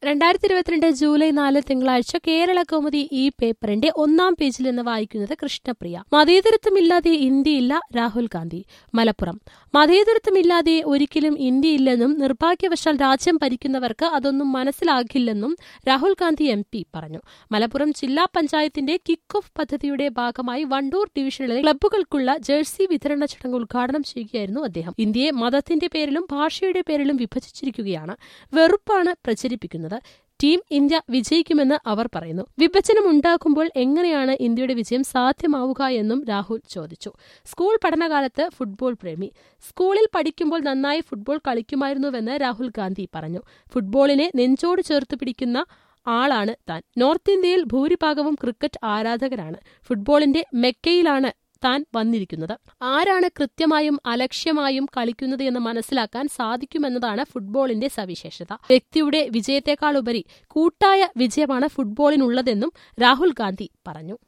രണ്ടായിരത്തി ഇരുപത്തിരണ്ട് ജൂലൈ നാല് തിങ്കളാഴ്ച കേരള കൗമുദി ഈ പേപ്പറിന്റെ ഒന്നാം പേജിൽ നിന്ന് വായിക്കുന്നത് കൃഷ്ണപ്രിയ മതേതരത്വമില്ലാതെ ഇന്ത്യയില്ല രാഹുൽ ഗാന്ധി മലപ്പുറം മതേതരത്വമില്ലാതെ ഒരിക്കലും ഇന്ത്യയില്ലെന്നും നിർഭാഗ്യവശാൽ രാജ്യം ഭരിക്കുന്നവർക്ക് അതൊന്നും മനസ്സിലാകില്ലെന്നും രാഹുൽ ഗാന്ധി എം പി പറഞ്ഞു മലപ്പുറം ജില്ലാ പഞ്ചായത്തിന്റെ കിക്ക് ഓഫ് പദ്ധതിയുടെ ഭാഗമായി വണ്ടൂർ ഡിവിഷനിലെ ക്ലബ്ബുകൾക്കുള്ള ജേഴ്സി വിതരണ ചടങ്ങ് ഉദ്ഘാടനം ചെയ്യുകയായിരുന്നു അദ്ദേഹം ഇന്ത്യയെ മതത്തിന്റെ പേരിലും ഭാഷയുടെ പേരിലും വിഭജിച്ചിരിക്കുകയാണ് വെറുപ്പാണ് പ്രചരിപ്പിക്കുന്നത് ടീം ഇന്ത്യ വിജയിക്കുമെന്ന് അവർ പറയുന്നു വിഭജനം ഉണ്ടാക്കുമ്പോൾ എങ്ങനെയാണ് ഇന്ത്യയുടെ വിജയം സാധ്യമാവുക എന്നും രാഹുൽ ചോദിച്ചു സ്കൂൾ പഠനകാലത്ത് ഫുട്ബോൾ പ്രേമി സ്കൂളിൽ പഠിക്കുമ്പോൾ നന്നായി ഫുട്ബോൾ കളിക്കുമായിരുന്നുവെന്ന് രാഹുൽ ഗാന്ധി പറഞ്ഞു ഫുട്ബോളിനെ നെഞ്ചോട് ചേർത്ത് പിടിക്കുന്ന ആളാണ് താൻ നോർത്ത് ഇന്ത്യയിൽ ഭൂരിഭാഗവും ക്രിക്കറ്റ് ആരാധകരാണ് ഫുട്ബോളിന്റെ മെക്കയിലാണ് താൻ വന്നിരിക്കുന്നത് ആരാണ് കൃത്യമായും അലക്ഷ്യമായും കളിക്കുന്നത് എന്ന് മനസ്സിലാക്കാൻ സാധിക്കുമെന്നതാണ് ഫുട്ബോളിന്റെ സവിശേഷത വ്യക്തിയുടെ വിജയത്തെക്കാളുപരി കൂട്ടായ വിജയമാണ് ഫുട്ബോളിനുള്ളതെന്നും രാഹുൽ ഗാന്ധി പറഞ്ഞു